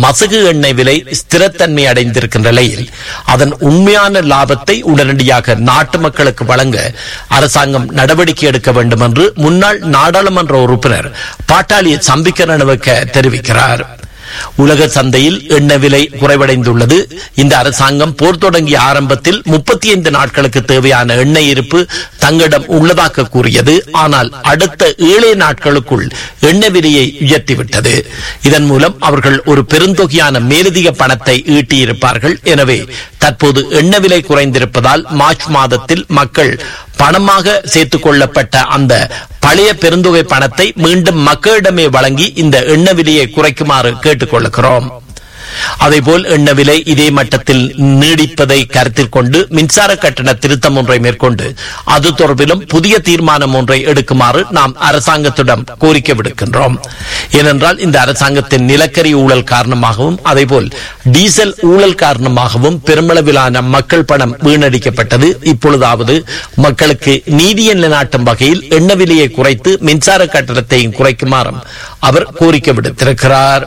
மசகு எண்ணெய் விலை ஸ்திரத்தன்மை அடைந்திருக்கின்ற நிலையில் அதன் உண்மையான லாபத்தை உடனடியாக நாட்டு மக்களுக்கு வழங்க அரசாங்கம் நடவடிக்கை எடுக்க வேண்டும் என்று முன்னாள் நாடாளுமன்ற உறுப்பினர் பாட்டாளி சம்பிக்க ரணவக்க தெரிவிக்கிறார் உலக சந்தையில் எண்ணெய் விலை குறைவடைந்துள்ளது இந்த அரசாங்கம் போர் தொடங்கிய ஆரம்பத்தில் முப்பத்தி ஐந்து நாட்களுக்கு தேவையான எண்ணெய் இருப்பு தங்களிடம் உள்ளதாக கூறியது ஆனால் அடுத்த ஏழே நாட்களுக்குள் எண்ணெய் விலையை உயர்த்திவிட்டது இதன் மூலம் அவர்கள் ஒரு பெருந்தொகையான மேலதிக பணத்தை ஈட்டியிருப்பார்கள் எனவே தற்போது எண்ணெய் விலை குறைந்திருப்பதால் மார்ச் மாதத்தில் மக்கள் பணமாக சேர்த்துக் கொள்ளப்பட்ட அந்த பழைய பெருந்தொகை பணத்தை மீண்டும் மக்களிடமே வழங்கி இந்த எண்ணெய் விலையை குறைக்குமாறு கேட்டுக்கொள்கிறோம் அதேபோல் எண்ணெய் விலை இதே மட்டத்தில் நீடிப்பதை கருத்தில் கொண்டு மின்சார கட்டண திருத்தம் ஒன்றை மேற்கொண்டு அது தொடர்பிலும் புதிய தீர்மானம் ஒன்றை எடுக்குமாறு நாம் அரசாங்கத்திடம் கோரிக்கை விடுக்கின்றோம் ஏனென்றால் இந்த அரசாங்கத்தின் நிலக்கரி ஊழல் காரணமாகவும் அதேபோல் டீசல் ஊழல் காரணமாகவும் பெருமளவிலான மக்கள் பணம் வீணடிக்கப்பட்டது இப்பொழுதாவது மக்களுக்கு நீதியை நிலைநாட்டும் வகையில் எண்ணெய் விலையை குறைத்து மின்சார கட்டணத்தையும் குறைக்குமாறும் அவர் கோரிக்கை விடுத்திருக்கிறார்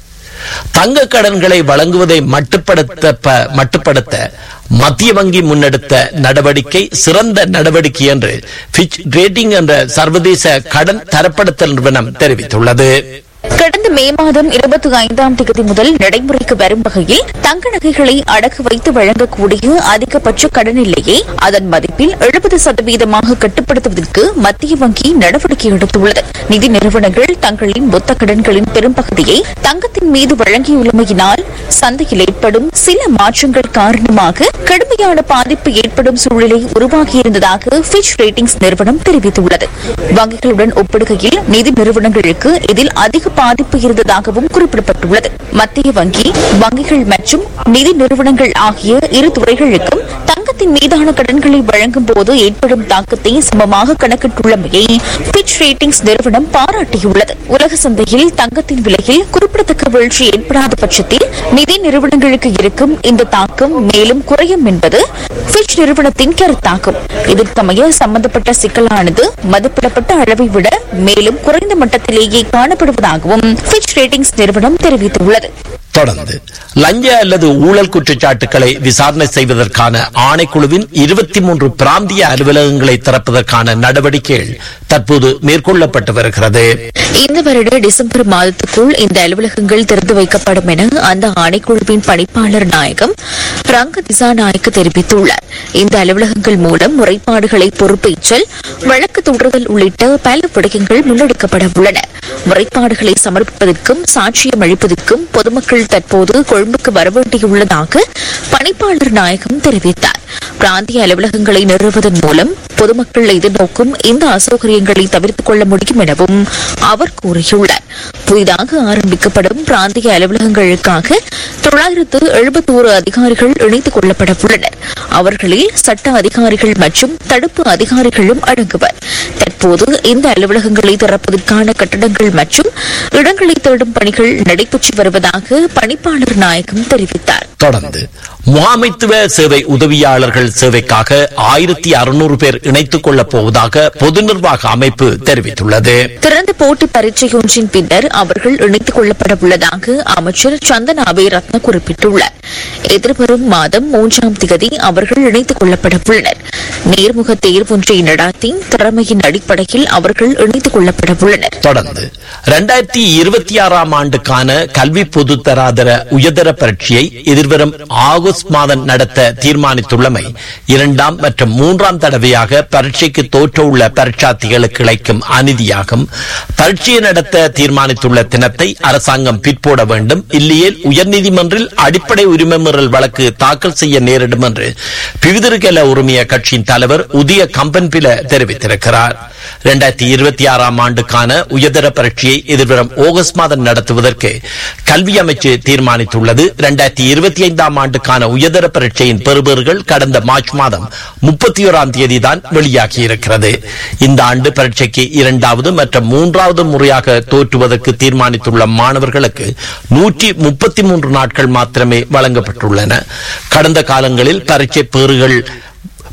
தங்க கடன்களை வழங்குவதை மட்டுப்படுத்த ப- மட்டுப்படுத்த மத்திய வங்கி முன்னெடுத்த நடவடிக்கை சிறந்த நடவடிக்கை என்று ஃபிட்ச் ரேட்டிங் என்ற சர்வதேச கடன் தரப்படுத்தல் நிறுவனம் தெரிவித்துள்ளது கடந்த மே மாதம் இருபத்தி ஐந்தாம் தேதி முதல் நடைமுறைக்கு வரும் வகையில் தங்க நகைகளை அடகு வைத்து வழங்கக்கூடிய அதிகபட்ச கடன் இல்லையே அதன் மதிப்பில் எழுபது சதவீதமாக கட்டுப்படுத்துவதற்கு மத்திய வங்கி நடவடிக்கை எடுத்துள்ளது நிதி நிறுவனங்கள் தங்களின் மொத்த கடன்களின் பெரும்பகுதியை தங்கத்தின் மீது வழங்கியுள்ளமையினால் சந்தையில் ஏற்படும் சில மாற்றங்கள் காரணமாக கடுமையான பாதிப்பு ஏற்படும் சூழ்நிலை உருவாகியிருந்ததாக ஃபிட்ச் ரேட்டிங்ஸ் நிறுவனம் தெரிவித்துள்ளது வங்கிகளுடன் ஒப்பிடுகையில் நிதி நிறுவனங்களுக்கு இதில் அதிக பாதிப்பு இருந்ததாகவும் குறிப்பிடப்பட்டுள்ளது மத்திய வங்கி வங்கிகள் மற்றும் நிதி நிறுவனங்கள் ஆகிய இரு துறைகளுக்கும் தங்கத்தின் மீதான கடன்களை வழங்கும் போது ஏற்படும் தாக்கத்தை சமமாக கணக்கிட்டுள்ளமையை பிச் ரேட்டிங்ஸ் நிறுவனம் பாராட்டியுள்ளது உலக சந்தையில் தங்கத்தின் விலையில் குறிப்பிடத்தக்க வீழ்ச்சி ஏற்படாத பட்சத்தில் நிதி நிறுவனங்களுக்கு இருக்கும் இந்த தாக்கம் மேலும் குறையும் என்பது பிச் நிறுவனத்தின் கருத்தாகும் இதற்கமைய சம்பந்தப்பட்ட சிக்கலானது மதிப்பிடப்பட்ட அளவை விட மேலும் குறைந்த மட்டத்திலேயே காணப்படுவதாகவும் பிச் ரேட்டிங்ஸ் நிறுவனம் தெரிவித்துள்ளது தொடர்ந்து லஞ்ச அல்லது ஊழல் குற்றச்சாட்டுகளை விசாரணை செய்வதற்கான ஆணைக்குழுவின் இருபத்தி மூன்று பிராந்திய அலுவலகங்களை திறப்பதற்கான நடவடிக்கைகள் தற்போது மேற்கொள்ளப்பட்டு வருகிறது இந்த வருட டிசம்பர் மாதத்துக்குள் இந்த அலுவலகங்கள் திறந்து வைக்கப்படும் என அந்த ஆணைக்குழுவின் பணிப்பாளர் நாயகம் ரங்க திசாநாயக்கு தெரிவித்துள்ளார் இந்த அலுவலகங்கள் மூலம் முறைப்பாடுகளை பொறுப்பேற்றல் வழக்கு தொடர்தல் உள்ளிட்ட பல விடயங்கள் முன்னெடுக்கப்பட உள்ளன முறைப்பாடுகளை சமர்ப்பிப்பதற்கும் சாட்சியம் அளிப்பதற்கும் பொதுமக்கள் தற்போது கொழும்புக்கு வரவேண்டியுள்ளதாக பணிப்பாளர் நாயகம் தெரிவித்தார் பிராந்திய அலுவலகங்களை நிறுவுவதன் மூலம் பொதுமக்கள் எதிர்நோக்கும் இந்த அசௌகரியங்களை தவிர்த்துக் கொள்ள முடியும் எனவும் அவர் கூறியுள்ளார் புதிதாக ஆரம்பிக்கப்படும் பிராந்திய அலுவலகங்களுக்காக தொள்ளாயிரத்து எழுபத்தோரு அதிகாரிகள் இணைத்துக் கொள்ளப்பட உள்ளனர் அவர்களில் சட்ட அதிகாரிகள் மற்றும் தடுப்பு அதிகாரிகளும் அடங்குவர் தற்போது இந்த அலுவலகங்களை திறப்பதற்கான கட்டடங்கள் மற்றும் இடங்களை தேடும் பணிகள் நடைபெற்று வருவதாக பணிப்பாளர் நாயகம் தெரிவித்தார் தொடர்ந்து முகாமைத்துவ சேவை உதவியாளர்கள் சேவைக்காக ஆயிரத்தி அறுநூறு பேர் இணைத்துக் கொள்ளப் போவதாக பொது நிர்வாக அமைப்பு தெரிவித்துள்ளது திறந்த போட்டி பரீட்சையொன்றின் பின்னர் அவர்கள் இணைத்துக் கொள்ளப்பட உள்ளதாக அமைச்சர் சந்தன் அபேரத்ன குறிப்பிட்டுள்ளார் எதிர்வரும் மாதம் மூன்றாம் தேதி அவர்கள் இணைத்துக் கொள்ளப்பட உள்ளனர் நேர்முக தேர்வொன்றை நடாத்தி திறமையின் அடிப்படையில் அவர்கள் இணைத்துக் கொள்ளப்பட உள்ளனர் தொடர்ந்து இரண்டாயிரத்தி இருபத்தி ஆறாம் ஆண்டுக்கான கல்வி பொதுத்தராதர உயர்தர பரீட்சையை எதிர்வரும் ஆகஸ்ட் மாதம் நடத்த தீர்மானித்துள்ளமை இரண்டாம் மற்றும் மூன்றாம் தடவையாக பரீட்சைக்கு தோற்றவுள்ள பரீட்சார்த்திகளுக்கு இழைக்கும் அநீதியாகும் பரீட்சையை நடத்த தீர்மானித்துள்ள தினத்தை அரசாங்கம் பிற்போட வேண்டும் இல்லையேல் உயர்நீதிமன்றில் அடிப்படை உரிமை மீறல் வழக்கு தாக்கல் செய்ய நேரிடும் என்று பிவிதிருக்கல உரிமைய கட்சியின் தலைவர் உதய கம்பன்பில தெரிவித்திருக்கிறார் இரண்டாயிரத்தி இருபத்தி ஆறாம் ஆண்டுக்கான உயர்தர பரீட்சையை எதிர்வரும் ஆகஸ்ட் மாதம் நடத்துவதற்கு கல்வி அமைச்சு தீர்மானித்துள்ளது இரண்டாயிரத்தி இருபத்தி ஐந்தாம் ஆண்டுக்கான உயர்தர பரீட்சையின் பெறுபேறுகள் கடந்த மார்ச் மாதம் முப்பத்தி ஓராம் தேதி தான் வெளியாகி இருக்கிறது இந்த ஆண்டு பரீட்சைக்கு இரண்டாவது மற்றும் மூன்றாவது முறையாக தோற்றுவதற்கு தீர்மானித்துள்ள மாணவர்களுக்கு நூற்றி முப்பத்தி மூன்று நாட்கள் மாத்திரமே வழங்கப்பட்டுள்ளன கடந்த காலங்களில் பரீட்சை பேறுகள்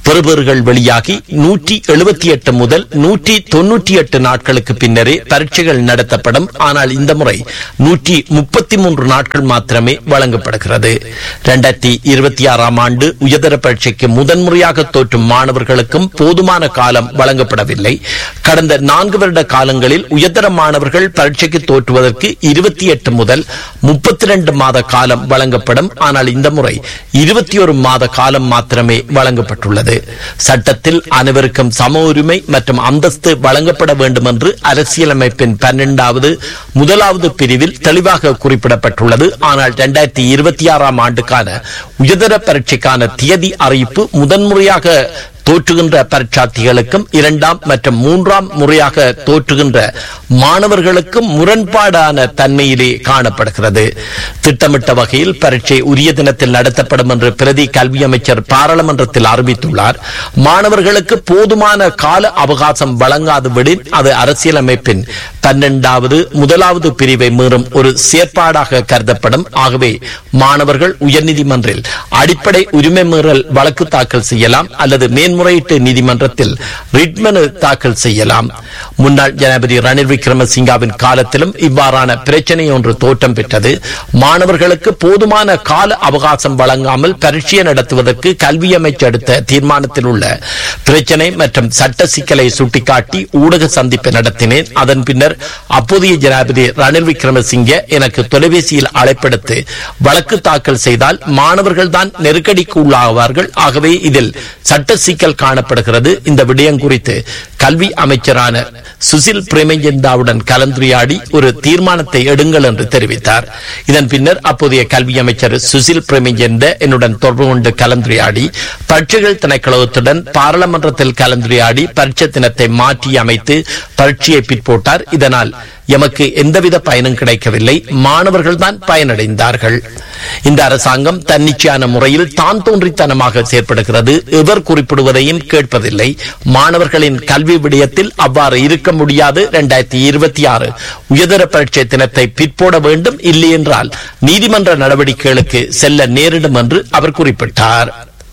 பெறுபேறுகள் வெளியாகி நூற்றி எழுபத்தி எட்டு முதல் நூற்றி தொன்னூற்றி எட்டு நாட்களுக்கு பின்னரே பரீட்சைகள் நடத்தப்படும் ஆனால் இந்த முறை நூற்றி முப்பத்தி மூன்று நாட்கள் மாத்திரமே வழங்கப்படுகிறது இரண்டாயிரத்தி இருபத்தி ஆறாம் ஆண்டு உயர்தர பரீட்சைக்கு முதன்முறையாக தோற்றும் மாணவர்களுக்கும் போதுமான காலம் வழங்கப்படவில்லை கடந்த நான்கு வருட காலங்களில் உயர்தர மாணவர்கள் பரீட்சைக்கு தோற்றுவதற்கு இருபத்தி எட்டு முதல் முப்பத்தி ரெண்டு மாத காலம் வழங்கப்படும் ஆனால் இந்த முறை இருபத்தி ஒரு மாத காலம் மாத்திரமே வழங்கப்பட்டுள்ளது சட்டத்தில் அனைவருக்கும் சம உரிமை மற்றும் அந்தஸ்து வழங்கப்பட வேண்டும் என்று அரசியலமைப்பின் பன்னெண்டாவது முதலாவது பிரிவில் தெளிவாக குறிப்பிடப்பட்டுள்ளது ஆனால் இரண்டாயிரத்தி இருபத்தி ஆறாம் ஆண்டுக்கான உயர்தர பரீட்சைக்கான தேதி அறிவிப்பு முதன்முறையாக தோற்றுகின்ற பரீட்சார்த்திகளுக்கும் இரண்டாம் மற்றும் மூன்றாம் முறையாக தோற்றுகின்ற மாணவர்களுக்கும் முரண்பாடான தன்மையிலே காணப்படுகிறது திட்டமிட்ட வகையில் பரீட்சை உரிய தினத்தில் நடத்தப்படும் என்று பிரதி கல்வி அமைச்சர் பாராளுமன்றத்தில் அறிவித்துள்ளார் மாணவர்களுக்கு போதுமான கால அவகாசம் வழங்காது விடின் அது அரசியலமைப்பின் பன்னெண்டாவது முதலாவது பிரிவை மீறும் ஒரு செயற்பாடாக கருதப்படும் ஆகவே மாணவர்கள் உயர்நீதிமன்றில் அடிப்படை உரிமை மீறல் வழக்கு தாக்கல் செய்யலாம் அல்லது மேன்முறையீட்டு நீதிமன்றத்தில் ரிட் மனு தாக்கல் செய்யலாம் முன்னாள் ஜனாதிபதி ரணில் விக்ரமசிங்காவின் காலத்திலும் இவ்வாறான பிரச்சனை ஒன்று தோற்றம் பெற்றது மாணவர்களுக்கு போதுமான கால அவகாசம் வழங்காமல் பரீட்சை நடத்துவதற்கு கல்வி அமைச்சு எடுத்த தீர்மானத்தில் உள்ள பிரச்சனை மற்றும் சட்ட சிக்கலை சுட்டிக்காட்டி ஊடக சந்திப்பு நடத்தினேன் அதன் பின்னர் அப்போதைய ஜனாதிபதி ரணில் விக்ரமசிங்கே எனக்கு தொலைபேசியில் அழைப்படுத்து வழக்கு தாக்கல் செய்தால் மாணவர்கள் தான் நெருக்கடிக்கு உள்ளாவார்கள் ஆகவே இதில் சட்ட சிக்கல் காணப்படுகிறது இந்த விடயம் குறித்து கல்வி அமைச்சரான சுசில் பிரேமஜந்தாவுடன் கலந்துரையாடி ஒரு தீர்மானத்தை எடுங்கள் என்று தெரிவித்தார் இதன் பின்னர் அப்போதைய கல்வி அமைச்சர் சுசில் பிரேமஜந்த என்னுடன் தொடர்பு கொண்டு கலந்துரையாடி பரீட்சைகள் திணைக்களத்துடன் பாராளுமன்றத்தில் கலந்துரையாடி பரீட்சை தினத்தை மாற்றி அமைத்து பரீட்சையை பிற்போட்டார் இதனால் எமக்கு எந்தவித பயனும் கிடைக்கவில்லை மாணவர்கள் தான் பயனடைந்தார்கள் இந்த அரசாங்கம் தன்னிச்சையான முறையில் தான் தோன்றித்தனமாக செயற்படுகிறது எவர் குறிப்பிடுவதையும் கேட்பதில்லை மாணவர்களின் கல்வி விடயத்தில் அவ்வாறு இருக்க முடியாது இரண்டாயிரத்தி இருபத்தி ஆறு உயர்தர பரீட்சை தினத்தை பிற்போட வேண்டும் இல்லை என்றால் நீதிமன்ற நடவடிக்கைகளுக்கு செல்ல நேரிடும் என்று அவர் குறிப்பிட்டார்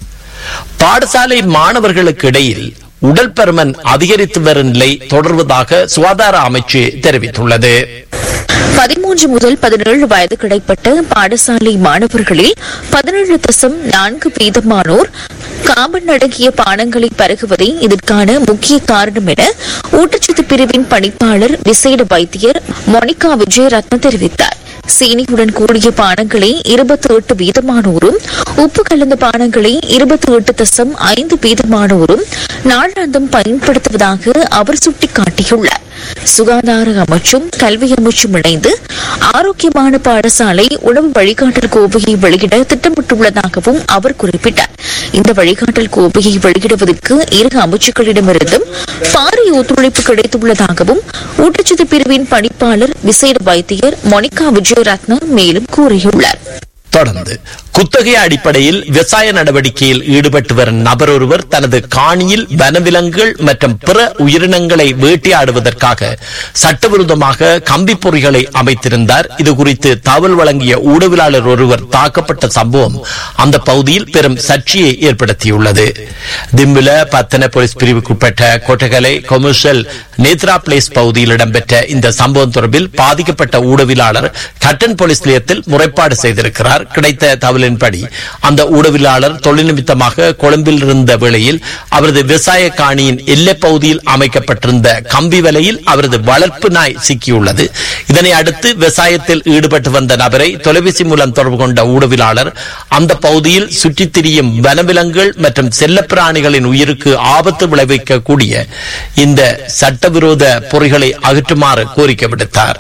பாடசாலை மாணவர்களுக்கு இடையில் உடல் பருமன் அதிகரித்து வரும் நிலை தொடர்வதாக சுகாதார அமைச்சு தெரிவித்துள்ளது பதிமூன்று முதல் பதினேழு வயது கிடைப்பட்ட பாடசாலை மாணவர்களில் பதினேழு தசம் நான்கு வீதமானோர் காபன் அடங்கிய பானங்களை பருகுவதே இதற்கான முக்கிய காரணம் என ஊட்டச்சத்து பிரிவின் பணிப்பாளர் விசேட வைத்தியர் மோனிகா விஜயரத்ன தெரிவித்தார் சீனியுடன் கூடிய பானங்களை இருபத்தி எட்டு வீதமானோரும் உப்பு கலந்த பானங்களை இருபத்தி எட்டு தசம் ஐந்து வீதமானோரும் நாளாந்தம் பயன்படுத்துவதாக அவர் சுட்டிக்காட்டியுள்ளார் சுகாதார அமைச்சும் கல்வி அமைச்சும் இணைந்து ஆரோக்கியமான பாடசாலை உணவு வழிகாட்டல் கோவையை வெளியிட திட்டமிட்டுள்ளதாகவும் அவர் குறிப்பிட்டார் இந்த வழிகாட்டல் கோவையை வெளியிடுவதற்கு இரு அமைச்சுக்களிடமிருந்தும் பாரிய ஒத்துழைப்பு கிடைத்துள்ளதாகவும் ஊட்டச்சத்து பிரிவின் பணிப்பாளர் விசேட வைத்தியர் மோனிகா விஜயரத்ன மேலும் கூறியுள்ளார் தொடர்ந்து குத்தகை அடிப்படையில் விவசாய நடவடிக்கையில் ஈடுபட்டு வரும் நபர் ஒருவர் தனது காணியில் வனவிலங்குகள் மற்றும் பிற உயிரினங்களை வேட்டையாடுவதற்காக சட்டவிரோதமாக கம்பி பொறிகளை அமைத்திருந்தார் இது குறித்து தகவல் வழங்கிய ஊடகவியலாளர் ஒருவர் தாக்கப்பட்ட சம்பவம் அந்த பகுதியில் பெரும் சர்ச்சையை ஏற்படுத்தியுள்ளது திம்பில பத்தன போலீஸ் பிரிவுக்குட்பட்ட கொட்டகலை கொமர்ஷியல் நேத்ரா பிளேஸ் பகுதியில் இடம்பெற்ற இந்த சம்பவம் தொடர்பில் பாதிக்கப்பட்ட ஊடகவியலாளர் கட்டன் போலீஸ் நிலையத்தில் முறைப்பாடு செய்திருக்கிறார் கிடைத்த தகவலின்படி அந்த ஊடகவியலாளர் தொழில் நிமித்தமாக கொழும்பில் இருந்த வேளையில் அவரது விவசாய காணியின் எல்லைப் பகுதியில் அமைக்கப்பட்டிருந்த கம்பி வலையில் அவரது வளர்ப்பு நாய் சிக்கியுள்ளது இதனை அடுத்து விவசாயத்தில் ஈடுபட்டு வந்த நபரை தொலைபேசி மூலம் தொடர்பு கொண்ட ஊடகவியலாளர் அந்த பகுதியில் சுற்றித் திரியும் வனவிலங்குகள் மற்றும் செல்லப்பிராணிகளின் உயிருக்கு ஆபத்து விளைவிக்கக்கூடிய இந்த சட்டவிரோத பொறிகளை அகற்றுமாறு கோரிக்கை விடுத்தார்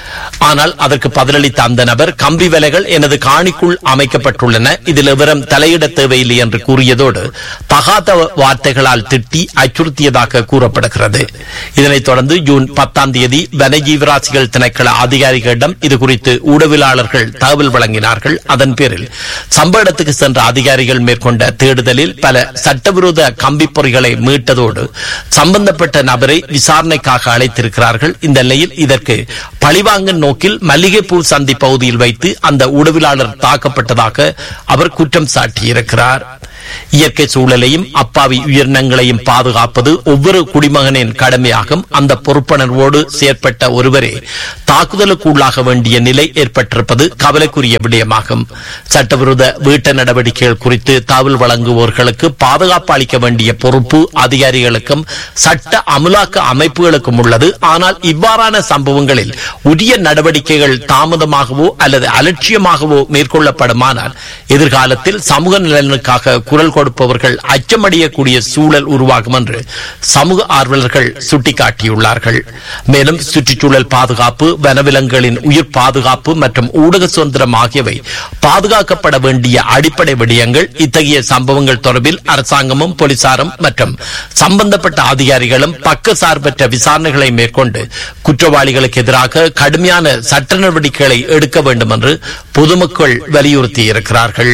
ஆனால் அதற்கு பதிலளித்த அந்த நபர் கம்பி வலைகள் எனது காணிக்குள் அமைக்கப்பட்டுள்ளன இதில் விவரம் தலையிட தேவையில்லை என்று கூறியதோடு தகாத வார்த்தைகளால் திட்டி அச்சுறுத்தியதாக கூறப்படுகிறது இதனைத் தொடர்ந்து ஜூன் பத்தாம் தேதி வனஜீவராசிகள் திணைக்கள அதிகாரிகளிடம் இது குறித்து ஊடகவியலாளர்கள் தகவல் வழங்கினார்கள் அதன் பேரில் சம்பவ இடத்துக்கு சென்ற அதிகாரிகள் மேற்கொண்ட தேடுதலில் பல சட்டவிரோத கம்பி பொறிகளை மீட்டதோடு சம்பந்தப்பட்ட நபரை விசாரணைக்காக அழைத்திருக்கிறார்கள் இந்த நிலையில் இதற்கு பழிவாங்கும் நோக்கில் மல்லிகைப்பூ சந்தி பகுதியில் வைத்து அந்த உடவிலாளர் தாக்கப்பட்டதாக அவர் குற்றம் சாட்டியிருக்கிறார் இயற்கை சூழலையும் அப்பாவி உயிரினங்களையும் பாதுகாப்பது ஒவ்வொரு குடிமகனின் கடமையாகும் அந்த பொறுப்புணர்வோடு செயற்பட்ட ஒருவரே தாக்குதலுக்கு உள்ளாக வேண்டிய நிலை ஏற்பட்டிருப்பது கவலைக்குரிய விடயமாகும் சட்டவிரோத வீட்ட நடவடிக்கைகள் குறித்து தகவல் வழங்குவோர்களுக்கு பாதுகாப்பு அளிக்க வேண்டிய பொறுப்பு அதிகாரிகளுக்கும் சட்ட அமலாக்க அமைப்புகளுக்கும் உள்ளது ஆனால் இவ்வாறான சம்பவங்களில் உரிய நடவடிக்கைகள் தாமதமாகவோ அல்லது அலட்சியமாகவோ மேற்கொள்ளப்படுமானால் எதிர்காலத்தில் சமூக நலனுக்காக குரல் கொடுப்பவர்கள் அச்சமடையக்கூடிய சூழல் உருவாகும் என்று சமூக ஆர்வலர்கள் சுட்டிக்காட்டியுள்ளார்கள் மேலும் சுற்றுச்சூழல் பாதுகாப்பு வனவிலங்குகளின் உயிர் பாதுகாப்பு மற்றும் ஊடக சுதந்திரம் ஆகியவை பாதுகாக்கப்பட வேண்டிய அடிப்படை விடயங்கள் இத்தகைய சம்பவங்கள் தொடர்பில் அரசாங்கமும் போலீசாரும் மற்றும் சம்பந்தப்பட்ட அதிகாரிகளும் பக்க சார்பற்ற விசாரணைகளை மேற்கொண்டு குற்றவாளிகளுக்கு எதிராக கடுமையான சட்ட நடவடிக்கைகளை எடுக்க வேண்டும் என்று பொதுமக்கள் வலியுறுத்தியிருக்கிறார்கள்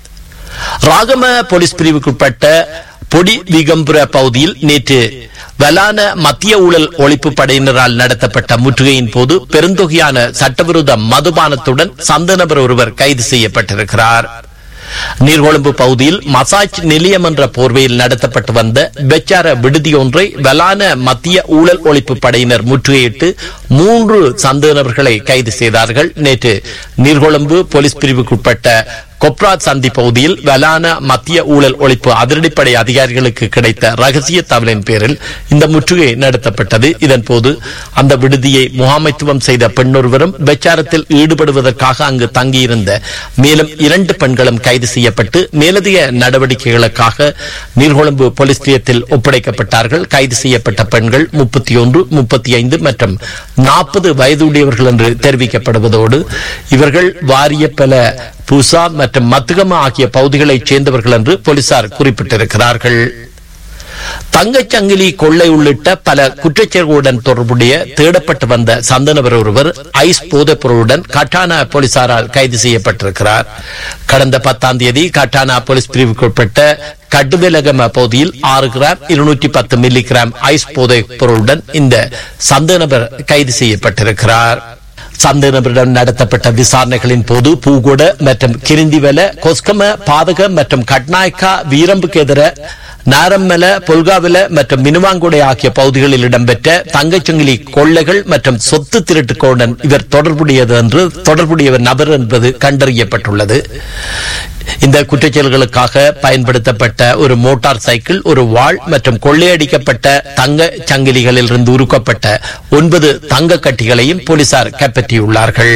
ராகம போலீஸ் பிரிவுக்குட்பட்ட பொடி விகம்புர பகுதியில் நேற்று வலான மத்திய ஊழல் ஒழிப்பு படையினரால் நடத்தப்பட்ட முற்றுகையின் போது பெருந்தொகையான சட்டவிரோத மதுபானத்துடன் சந்த நபர் ஒருவர் கைது செய்யப்பட்டிருக்கிறார் நீர்கொழும்பு பகுதியில் மசாஜ் நிலையம் என்ற போர்வையில் நடத்தப்பட்டு வந்த பெச்சார விடுதி ஒன்றை வலான மத்திய ஊழல் ஒழிப்பு படையினர் முற்றுகையிட்டு மூன்று சந்தேக நபர்களை கைது செய்தார்கள் நேற்று நீர்கொழும்பு போலீஸ் பிரிவுக்குட்பட்ட கொப்ரா சந்தி பகுதியில் வலான மத்திய ஊழல் ஒழிப்பு அதிரடிப்படை அதிகாரிகளுக்கு கிடைத்த ரகசிய தகவலின் பேரில் இந்த முற்றுகை நடத்தப்பட்டது இதன்போது அந்த விடுதியை முகாமைத்துவம் செய்த பெண்ணொருவரும் பிரச்சாரத்தில் ஈடுபடுவதற்காக அங்கு தங்கியிருந்த மேலும் இரண்டு பெண்களும் கைது செய்யப்பட்டு மேலதிக நடவடிக்கைகளுக்காக நீர்கொழும்பு போலீஸ் நிலையத்தில் ஒப்படைக்கப்பட்டார்கள் கைது செய்யப்பட்ட பெண்கள் முப்பத்தி ஒன்று முப்பத்தி ஐந்து மற்றும் நாற்பது வயதுடையவர்கள் என்று தெரிவிக்கப்படுவதோடு இவர்கள் வாரிய பல பூசா மற்றும் மத்துகம ஆகிய பகுதிகளைச் சேர்ந்தவர்கள் என்று போலீசார் குறிப்பிட்டிருக்கிறார்கள் தங்கச்சங்கிலி கொள்ளை உள்ளிட்ட பல குற்றச்செயல்களுடன் தொடர்புடைய தேடப்பட்டு வந்த சந்தனவர் ஒருவர் ஐஸ் போதைப் பொருளுடன் கட்டானா போலீசாரால் கைது செய்யப்பட்டிருக்கிறார் கடந்த பத்தாம் தேதி கட்டானா போலீஸ் பிரிவுக்குட்பட்ட கட்டுவிலகம பகுதியில் ஆறு கிராம் இருநூற்றி பத்து மில்லி கிராம் ஐஸ் போதைப் பொருளுடன் இந்த சந்தேக நபர் கைது செய்யப்பட்டிருக்கிறார் சந்தேக நபரிடம் நடத்தப்பட்ட விசாரணைகளின் போது பூகோட மற்றும் கிரிந்திவல கொஸ்கம பாதக மற்றும் கட்நாயக்கா வீரம்புக்கு எதிர நாரம்மல பொல்காவில மற்றும் மினுவாங்குடை ஆகிய பகுதிகளில் இடம்பெற்ற தங்கச்சங்கிலி கொள்ளைகள் மற்றும் சொத்து திருட்டுகளுடன் இவர் தொடர்புடையது என்று தொடர்புடையவர் நபர் என்பது கண்டறியப்பட்டுள்ளது இந்த குற்றச்செயல்களுக்காக பயன்படுத்தப்பட்ட ஒரு மோட்டார் சைக்கிள் ஒரு வாள் மற்றும் கொள்ளையடிக்கப்பட்ட தங்க சங்கிலிகளில் இருந்து உருக்கப்பட்ட ஒன்பது தங்க கட்டிகளையும் போலீசார் கைப்பற்றியுள்ளார்கள்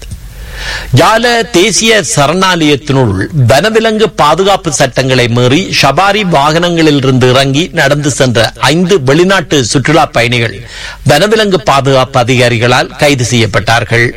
ஜால தேசிய சரணாலயத்தினுள் வனவிலங்கு பாதுகாப்பு சட்டங்களை மீறி ஷபாரி வாகனங்களில் இருந்து இறங்கி நடந்து சென்ற ஐந்து வெளிநாட்டு சுற்றுலா பயணிகள் வனவிலங்கு பாதுகாப்பு அதிகாரிகளால் கைது செய்யப்பட்டார்கள்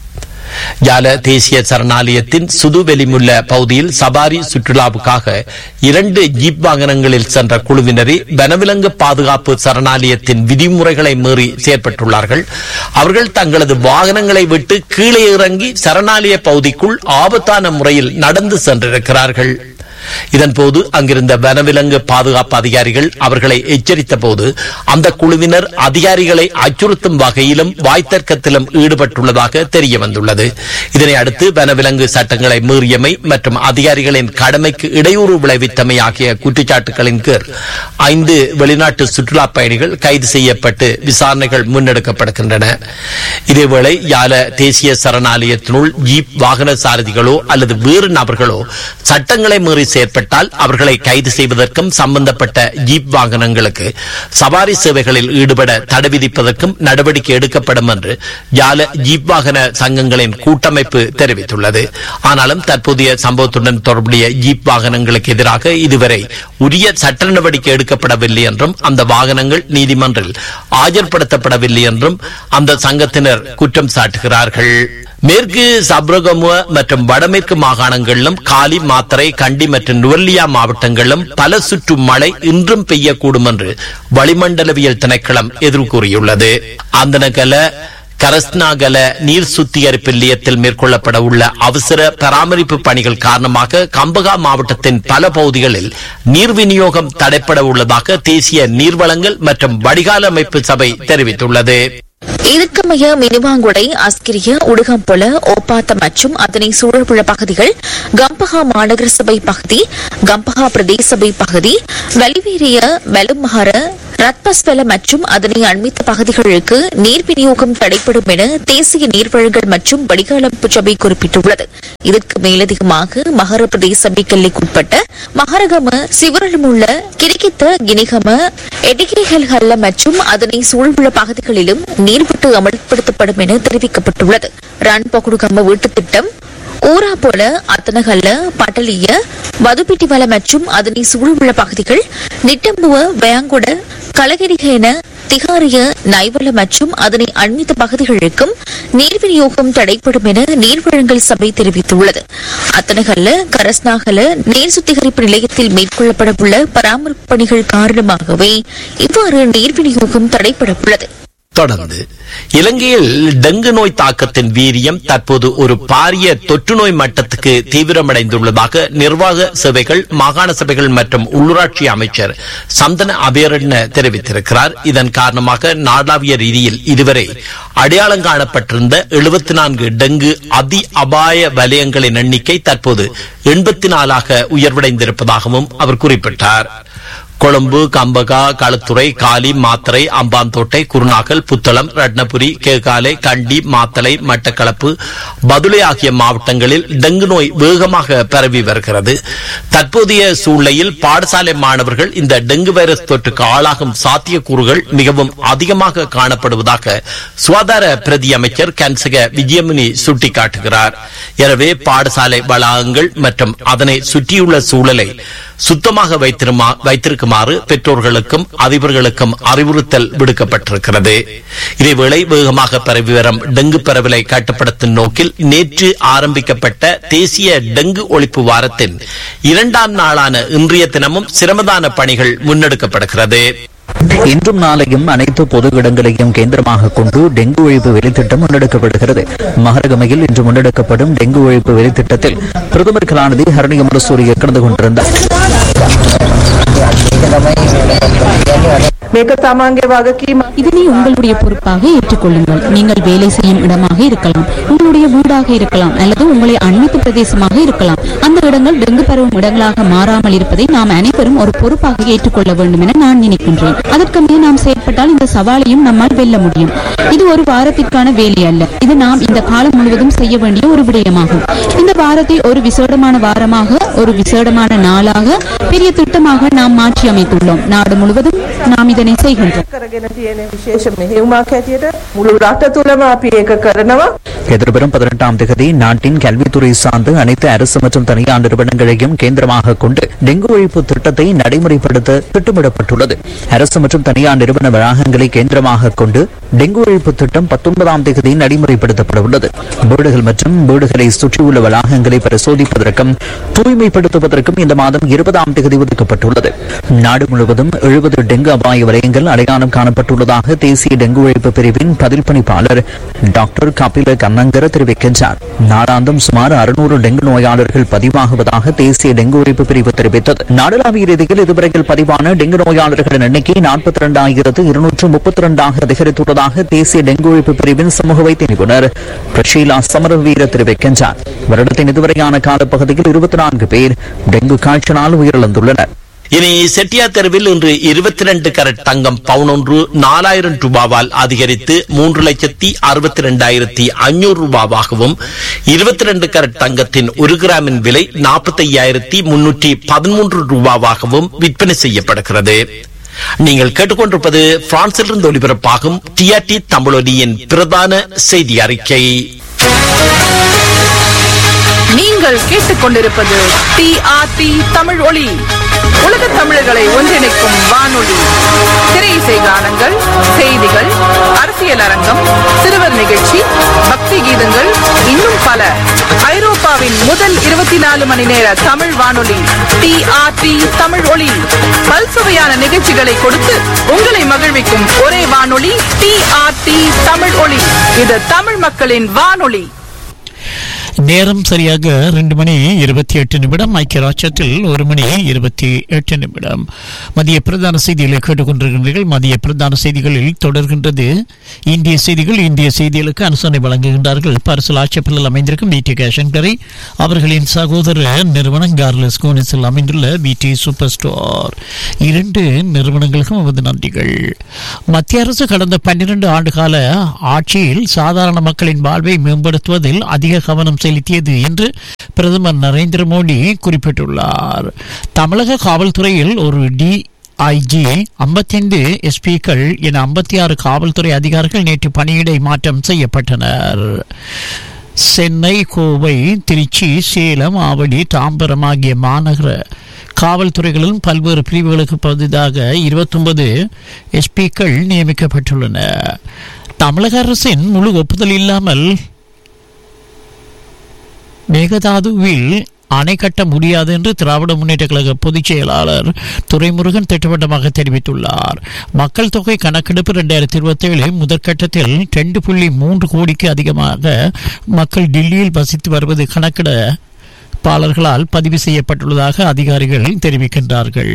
ஜால தேசிய சரணாலயத்தின் சுதுவெளிமுள்ள பகுதியில் சபாரி சுற்றுலாவுக்காக இரண்டு ஜீப் வாகனங்களில் சென்ற குழுவினரை வனவிலங்கு பாதுகாப்பு சரணாலயத்தின் விதிமுறைகளை மீறி செயற்பட்டுள்ளார்கள் அவர்கள் தங்களது வாகனங்களை விட்டு கீழே இறங்கி சரணாலய பகுதிக்குள் ஆபத்தான முறையில் நடந்து சென்றிருக்கிறார்கள் இதன்போது அங்கிருந்த வனவிலங்கு பாதுகாப்பு அதிகாரிகள் அவர்களை எச்சரித்த போது அந்த குழுவினர் அதிகாரிகளை அச்சுறுத்தும் வகையிலும் வாய்த்தர்க்கத்திலும் ஈடுபட்டுள்ளதாக தெரிய வந்துள்ளது இதனை அடுத்து வனவிலங்கு சட்டங்களை மீறியமை மற்றும் அதிகாரிகளின் கடமைக்கு இடையூறு விளைவித்தமை ஆகிய குற்றச்சாட்டுகளின் கீழ் ஐந்து வெளிநாட்டு சுற்றுலா பயணிகள் கைது செய்யப்பட்டு விசாரணைகள் முன்னெடுக்கப்படுகின்றன இதேவேளை யால தேசிய சரணாலயத்தினுள் ஜீப் வாகன சாரதிகளோ அல்லது வேறு நபர்களோ சட்டங்களை மீறி செயற்பட்டால் அவர்களை கைது செய்வதற்கும் சம்பந்தப்பட்ட ஜீப் வாகனங்களுக்கு சவாரி சேவைகளில் ஈடுபட தடை விதிப்பதற்கும் நடவடிக்கை எடுக்கப்படும் என்று யால ஜீப் வாகன சங்கங்களின் கூட்டமைப்பு தெரிவித்துள்ளது ஆனாலும் தற்போதைய சம்பவத்துடன் தொடர்புடைய ஜீப் வாகனங்களுக்கு எதிராக இதுவரை உரிய சட்ட நடவடிக்கை எடுக்கப்படவில்லை என்றும் அந்த வாகனங்கள் நீதிமன்றில் ஆஜர்படுத்தப்படவில்லை என்றும் அந்த சங்கத்தினர் குற்றம் சாட்டுகிறார்கள் மேற்கு சப்ரகமுவ மற்றும் வடமேற்கு மாகாணங்களிலும் காலி மாத்தரை கண்டி மற்றும் நுவல்லியா மாவட்டங்களிலும் பல சுற்று மழை இன்றும் பெய்யக்கூடும் என்று வளிமண்டலவியல் திணைக்களம் எதிர்கூறியுள்ளது அந்தனகல கரஸ்னாகல நீர் சுத்திகரிப்பு நிலையத்தில் மேற்கொள்ளப்பட உள்ள அவசர பராமரிப்பு பணிகள் காரணமாக கம்பகா மாவட்டத்தின் பல பகுதிகளில் நீர் விநியோகம் தடைப்பட உள்ளதாக தேசிய நீர்வளங்கள் மற்றும் வடிகால் அமைப்பு சபை தெரிவித்துள்ளது இதற்கமைய மினிவாங்குடை அஸ்கிரிய உடுகம்பொல ஓப்பாத்த மற்றும் அதனை சூழவுள்ள பகுதிகள் கம்பஹா மாநகர சபை பகுதி கம்பஹா பிரதேச சபை பகுதி வலிவேரிய வெலுமஹர ரத்பஸ்வல மற்றும் அதனை அண்மித்த பகுதிகளுக்கு நீர் விநியோகம் தடைப்படும் என தேசிய நீர்வழங்கல் மற்றும் வடிகாலமைப்பு சபை குறிப்பிட்டுள்ளது இதற்கு மேலதிகமாக மகர பிரதேச சபை எல்லைக்குட்பட்ட மகரகம சிவரமுள்ள கிரிக்கித்த கினிகம எடிகேகல்ஹல்ல மற்றும் அதனை சூழ்வுள்ள பகுதிகளிலும் நீர்விட்டு அமல்படுத்தப்படும் என தெரிவிக்கப்பட்டுள்ளது ரன் பகுடுகம்ம வீட்டுத் திட்டம் ஊரா போல அத்தனகல்ல பட்டலிய மதுப்பிட்டிவல மற்றும் அதனை சூழவுள்ள பகுதிகள் நிட்டம்புவ வயாங்குட கலகெடிக என திகாரிய நைவல மற்றும் அதனை அண்மித்த பகுதிகளுக்கும் நீர் விநியோகம் தடைப்படும் என நீர்வழங்கல் சபை தெரிவித்துள்ளது அத்தனகல்ல கரஸ்னாகல நீர் சுத்திகரிப்பு நிலையத்தில் மேற்கொள்ளப்படவுள்ள பராமரிப்பு பணிகள் காரணமாகவே இவ்வாறு நீர் விநியோகம் தடைப்பட உள்ளது தொடர்ந்து இலங்கையில் டெங்கு நோய் தாக்கத்தின் வீரியம் தற்போது ஒரு பாரிய தொற்று நோய் மட்டத்துக்கு தீவிரமடைந்துள்ளதாக நிர்வாக சேவைகள் மாகாண சபைகள் மற்றும் உள்ளூராட்சி அமைச்சர் சந்தன அபேரட்ன தெரிவித்திருக்கிறார் இதன் காரணமாக நாடாவிய ரீதியில் இதுவரை அடையாளம் காணப்பட்டிருந்த எழுபத்தி நான்கு டெங்கு அதி அபாய வலயங்களின் எண்ணிக்கை தற்போது எண்பத்தி நாலாக உயர்வடைந்திருப்பதாகவும் அவர் குறிப்பிட்டார் கொழும்பு கம்பகா களுத்துறை காலி மாத்தரை அம்பாந்தோட்டை குருநாகல் புத்தளம் ரட்னபுரி கேகாலை கண்டி மாத்தலை மட்டக்களப்பு பதுளை ஆகிய மாவட்டங்களில் டெங்கு நோய் வேகமாக பரவி வருகிறது தற்போதைய சூழ்நிலையில் பாடசாலை மாணவர்கள் இந்த டெங்கு வைரஸ் தொற்றுக்கு ஆளாகும் சாத்தியக்கூறுகள் மிகவும் அதிகமாக காணப்படுவதாக சுகாதார பிரதி அமைச்சர் கன்சக விஜயமுனி சுட்டிக்காட்டுகிறார் எனவே பாடசாலை வளாகங்கள் மற்றும் அதனை சுற்றியுள்ள சூழலை சுத்தமாக வைத்திருமா வைத்திருக்குமாறு பெற்றோர்களுக்கும் அதிபர்களுக்கும் அறிவுறுத்தல் விடுக்கப்பட்டிருக்கிறது இதேவேளை வேகமாக பரவி வரும் டெங்கு பரவலை கட்டுப்படுத்தும் நோக்கில் நேற்று ஆரம்பிக்கப்பட்ட தேசிய டெங்கு ஒழிப்பு வாரத்தின் இரண்டாம் நாளான இன்றைய தினமும் சிரமதான பணிகள் முன்னெடுக்கப்படுகிறது இன்றும் நாளையும் அனைத்து பொது இடங்களையும் கேந்திரமாக கொண்டு டெங்கு ஒழிப்பு வேலைத்திட்டம் முன்னெடுக்கப்படுகிறது மகரகமையில் இன்று முன்னெடுக்கப்படும் டெங்கு ஒழிப்பு வேலைத்திட்டத்தில் பிரதமர் கலாநிதி ஹரணி அமரசூரிய கலந்து கொண்டிருந்தார் මේක තමන්ගේ වගකීම இதனை உங்களுடைய பொறுப்பாக ஏற்றுக்கொள்ளுங்கள் நீங்கள் வேலை செய்யும் இடமாக இருக்கலாம் உங்களுடைய வீடாக இருக்கலாம் அல்லது உங்களை அண்மித்த பிரதேசமாக இருக்கலாம் அந்த இடங்கள் டெங்கு பரவும் இடங்களாக மாறாமல் இருப்பதை நாம் அனைவரும் ஒரு பொறுப்பாக ஏற்றுக்கொள்ள வேண்டும் என நான் நினைக்கின்றேன் அதற்கமே நாம் செயற்பட்டால் இந்த சவாலையும் நம்மால் வெல்ல முடியும் இது ஒரு வாரத்திற்கான வேலை அல்ல இது நாம் இந்த காலம் முழுவதும் செய்ய வேண்டிய ஒரு விடயமாகும் இந்த வாரத்தை ஒரு விசேடமான வாரமாக ஒரு விசேடமான நாளாக பெரிய திட்டமாக நாம் மாற்றி அமைத்துள்ளோம் நாடு முழுவதும் நாம் இதனை செய்கின்றோம் කරගෙන තියෙන විශේෂ මෙහෙයුමක් හැටියට මුළු රට තුළම අපි ඒක කරනවා எதிர்வரும் பதினெட்டாம் தேதி நாட்டின் கல்வித்துறை சார்ந்து அனைத்து அரசு மற்றும் தனியார் நிறுவனங்களையும் கேந்திரமாக கொண்டு டெங்கு ஒழிப்பு திட்டத்தை நடைமுறைப்படுத்த திட்டமிடப்பட்டுள்ளது அரசு மற்றும் தனியார் நிறுவன வளாகங்களை கேந்திரமாக கொண்டு டெங்கு ஒழிப்பு திட்டம் பத்தொன்பதாம் தேதி நடைமுறைப்படுத்தப்பட உள்ளது வீடுகள் மற்றும் வீடுகளை சுற்றியுள்ள வளாகங்களை பரிசோதிப்பதற்கும் தூய்மைப்படுத்துவதற்கும் இந்த மாதம் இருபதாம் தேதி ஒதுக்கப்பட்டுள்ளது நாடு முழுவதும் எழுபது டெங்கு அபாய வலயங்கள் அடையாளம் காணப்பட்டுள்ளதாக தேசிய டெங்கு ஒழிப்பு பிரிவின் பதில் பணிப்பாளர் டாக்டர் கபில கண்ணங்கர தெரிவிக்கின்றார் நாளாந்தம் சுமார் அறுநூறு டெங்கு நோயாளர்கள் பதிவாகுவதாக தேசிய டெங்கு ஒழிப்பு பிரிவு தெரிவித்தது நாடளாவிய ரீதியில் இதுவரையில் பதிவான டெங்கு நோயாளர்களின் எண்ணிக்கை நாற்பத்தி இரண்டாயிரத்து இருநூற்று முப்பத்தி இரண்டாக அதிகரித்துள்ளதாக தேசிய டெங்கு ஒழிப்பு பிரிவின் சமூக வைத்திய நிபுணர் பிரஷீலா சமரவீர தெரிவிக்கின்றார் வருடத்தின் இதுவரையான காலப்பகுதியில் இருபத்தி நான்கு பேர் டெங்கு காய்ச்சலால் உயிரிழந்துள்ளனர் இனி செட்டியார் தெருவில் இன்று இருபத்தி ரெண்டு கரட் தங்கம் பவுன் ஒன்று நாலாயிரம் ரூபாவால் அதிகரித்து மூன்று லட்சத்தி அறுபத்தி ரெண்டாயிரத்தி ஐநூறு ரூபாவாகவும் இருபத்தி ரெண்டு கரட் தங்கத்தின் ஒரு கிராமின் விலை நாற்பத்தி ஐயாயிரத்தி முன்னூற்றி பதிமூன்று ரூபாவாகவும் விற்பனை செய்யப்படுகிறது நீங்கள் கேட்டுக்கொண்டிருப்பது பிரான்சிலிருந்து ஒலிபரப்பாகும் டிஆர்டி தமிழொலியின் பிரதான செய்தி அறிக்கை நீங்கள் கேட்டுக்கொண்டிருப்பது டிஆர்டி தமிழ் ஒளி உலக தமிழர்களை ஒன்றிணைக்கும் வானொலி திரையிசை கானங்கள் செய்திகள் அரசியல் அரங்கம் சிறுவர் நிகழ்ச்சி பக்தி கீதங்கள் இன்னும் பல ஐரோப்பாவின் முதல் இருபத்தி நாலு மணி நேர தமிழ் வானொலி டிஆர்டி தமிழ் ஒளி பல்சுவையான நிகழ்ச்சிகளை கொடுத்து உங்களை மகிழ்விக்கும் ஒரே வானொலி டிஆர்டி தமிழ் ஒளி இது தமிழ் மக்களின் வானொலி நேரம் சரியாக ரெண்டு மணி இருபத்தி எட்டு நிமிடம் ஐக்கிய ராஜ்யத்தில் ஒரு மணி இருபத்தி எட்டு நிமிடம் மதிய பிரதான செய்திகளை கேட்டுக்கொண்டிருக்கின்றீர்கள் மதிய பிரதான செய்திகளில் தொடர்கின்றது இந்திய செய்திகள் இந்திய செய்திகளுக்கு அனுசரணை வழங்குகின்றார்கள் பரிசல் ஆட்சேபலில் அமைந்திருக்கும் பிடி கேஷங்கரை அவர்களின் சகோதர நிறுவனம் கார்லஸ் கோனிஸில் அமைந்துள்ள பிடி சூப்பர் ஸ்டோர் இரண்டு நிறுவனங்களுக்கும் நமது நன்றிகள் மத்திய அரசு கடந்த பன்னிரண்டு ஆண்டுகால ஆட்சியில் சாதாரண மக்களின் வாழ்வை மேம்படுத்துவதில் அதிக கவனம் செலுத்தியது என்று பிரதமர் நரேந்திர மோடி குறிப்பிட்டுள்ளார் தமிழக காவல்துறையில் ஒரு டி ஐஜி ஐம்பத்தைந்து எஸ்பிக்கள் என ஐம்பத்தி ஆறு காவல்துறை அதிகாரிகள் நேற்று பணியிடை மாற்றம் செய்யப்பட்டனர் சென்னை கோவை திருச்சி சேலம் ஆவடி தாம்பரம் ஆகிய மாநகர காவல்துறைகளிலும் பல்வேறு பிரிவுகளுக்கு பதிலாக இருபத்தொன்பது எஸ்பிக்கள் நியமிக்கப்பட்டுள்ளன தமிழக அரசின் முழு ஒப்புதல் இல்லாமல் மேகதாதுவில் அணை கட்ட முடியாது என்று திராவிட முன்னேற்ற கழக பொதுச் செயலாளர் துரைமுருகன் திட்டவட்டமாக தெரிவித்துள்ளார் மக்கள் தொகை கணக்கெடுப்பு இரண்டாயிரத்தி இருபத்தி ஏழு முதற்கட்டத்தில் ரெண்டு புள்ளி மூன்று கோடிக்கு அதிகமாக மக்கள் டெல்லியில் வசித்து வருவது கணக்கெடுப்பாளர்களால் பதிவு செய்யப்பட்டுள்ளதாக அதிகாரிகள் தெரிவிக்கின்றார்கள்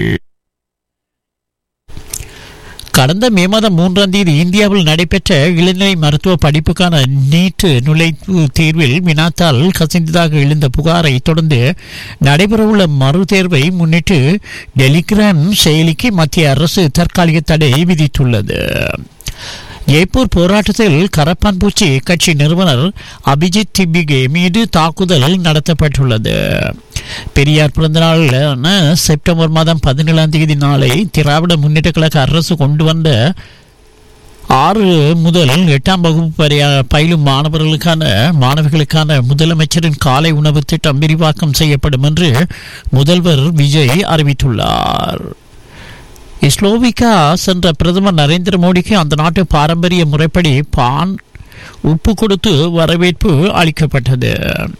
கடந்த மே மாதம் மூன்றாம் தேதி இந்தியாவில் நடைபெற்ற இளநிலை மருத்துவ படிப்புக்கான நீட் நுழைவு தேர்வில் வினாத்தால் கசிந்ததாக எழுந்த புகாரை தொடர்ந்து நடைபெறவுள்ள மறு தேர்வை முன்னிட்டு டெலிகிராம் செயலிக்கு மத்திய அரசு தற்காலிக தடை விதித்துள்ளது ஜெய்ப்பூர் போராட்டத்தில் கரப்பான் பூச்சி கட்சி நிறுவனர் அபிஜித் திபிகே மீது தாக்குதல் நடத்தப்பட்டுள்ளது பெரியார் பிறந்தநாளான செப்டம்பர் மாதம் பதினேழாம் தேதி நாளை திராவிட முன்னேற்ற கழக அரசு கொண்டு வந்த ஆறு முதல் எட்டாம் வகுப்பு வரை பயிலும் மாணவர்களுக்கான மாணவிகளுக்கான முதலமைச்சரின் காலை உணவு திட்டம் விரிவாக்கம் செய்யப்படும் என்று முதல்வர் விஜய் அறிவித்துள்ளார் ஸ்லோவிக்கா சென்ற பிரதமர் நரேந்திர மோடிக்கு அந்த நாட்டு பாரம்பரிய முறைப்படி பான் உப்பு கொடுத்து வரவேற்பு அளிக்கப்பட்டது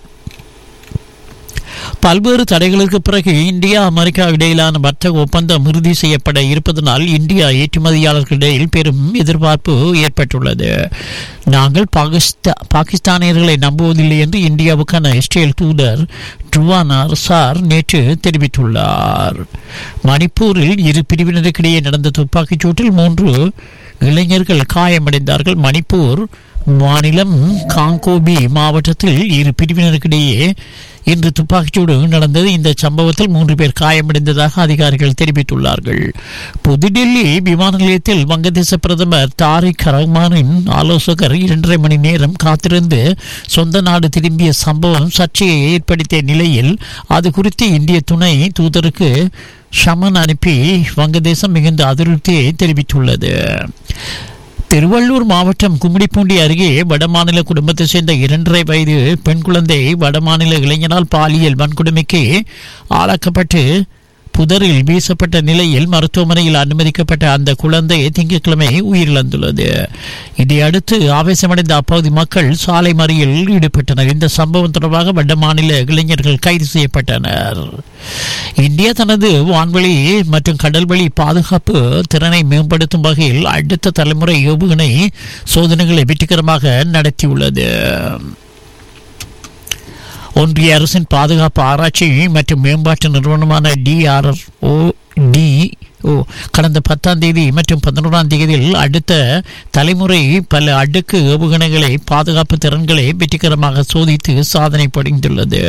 பல்வேறு தடைகளுக்கு பிறகு இந்தியா அமெரிக்கா இடையிலான வர்த்தக ஒப்பந்தம் இறுதி செய்யப்பட இருப்பதனால் இந்தியா ஏற்றுமதியாளர்களிடையில் பெரும் எதிர்பார்ப்பு ஏற்பட்டுள்ளது நாங்கள் பாகிஸ்தா பாகிஸ்தானியர்களை நம்புவதில்லை என்று இந்தியாவுக்கான இஸ்ரேல் தூதர் ட்ருவானார் சார் நேற்று தெரிவித்துள்ளார் மணிப்பூரில் இரு பிரிவினருக்கிடையே நடந்த துப்பாக்கிச் சூட்டில் மூன்று இளைஞர்கள் காயமடைந்தார்கள் மணிப்பூர் மாநிலம் காங்கோபி மாவட்டத்தில் இரு பிரிவினருக்கிடையே இன்று துப்பாக்கிச்சூடு நடந்தது இந்த சம்பவத்தில் மூன்று பேர் காயமடைந்ததாக அதிகாரிகள் தெரிவித்துள்ளார்கள் புதுடெல்லி விமான நிலையத்தில் வங்கதேச பிரதமர் தாரிக் ரஹ்மானின் ஆலோசகர் இரண்டரை மணி நேரம் காத்திருந்து சொந்த நாடு திரும்பிய சம்பவம் சர்ச்சையை ஏற்படுத்திய நிலையில் அது குறித்து இந்திய துணை தூதருக்கு ஷமன் அனுப்பி வங்கதேசம் மிகுந்த அதிருப்தியை தெரிவித்துள்ளது திருவள்ளூர் மாவட்டம் கும்மிடிப்பூண்டி அருகே வடமாநில குடும்பத்தை சேர்ந்த இரண்டரை வயது பெண் குழந்தை வடமாநில இளைஞனால் பாலியல் வன்கொடுமைக்கு ஆளாக்கப்பட்டு புதரில் வீசப்பட்ட நிலையில் மருத்துவமனையில் அனுமதிக்கப்பட்ட அந்த குழந்தை திங்கட்கிழமை உயிரிழந்துள்ளது இதையடுத்து ஆவேசமடைந்த அப்பகுதி மக்கள் சாலை மறியலில் ஈடுபட்டனர் இந்த சம்பவம் தொடர்பாக வட மாநில இளைஞர்கள் கைது செய்யப்பட்டனர் இந்தியா தனது வான்வெளி மற்றும் கடல்வழி பாதுகாப்பு திறனை மேம்படுத்தும் வகையில் அடுத்த தலைமுறை ஏவுகணை சோதனைகளை வெற்றிகரமாக நடத்தியுள்ளது ஒன்றிய அரசின் பாதுகாப்பு ஆராய்ச்சி மற்றும் மேம்பாட்டு நிறுவனமான டிஆர்ஓ டி ஓ கடந்த பத்தாம் தேதி மற்றும் பதினோராம் தேதியில் அடுத்த தலைமுறை பல அடுக்கு ஏவுகணைகளை பாதுகாப்பு திறன்களை வெற்றிகரமாக சோதித்து சாதனை படைந்துள்ளது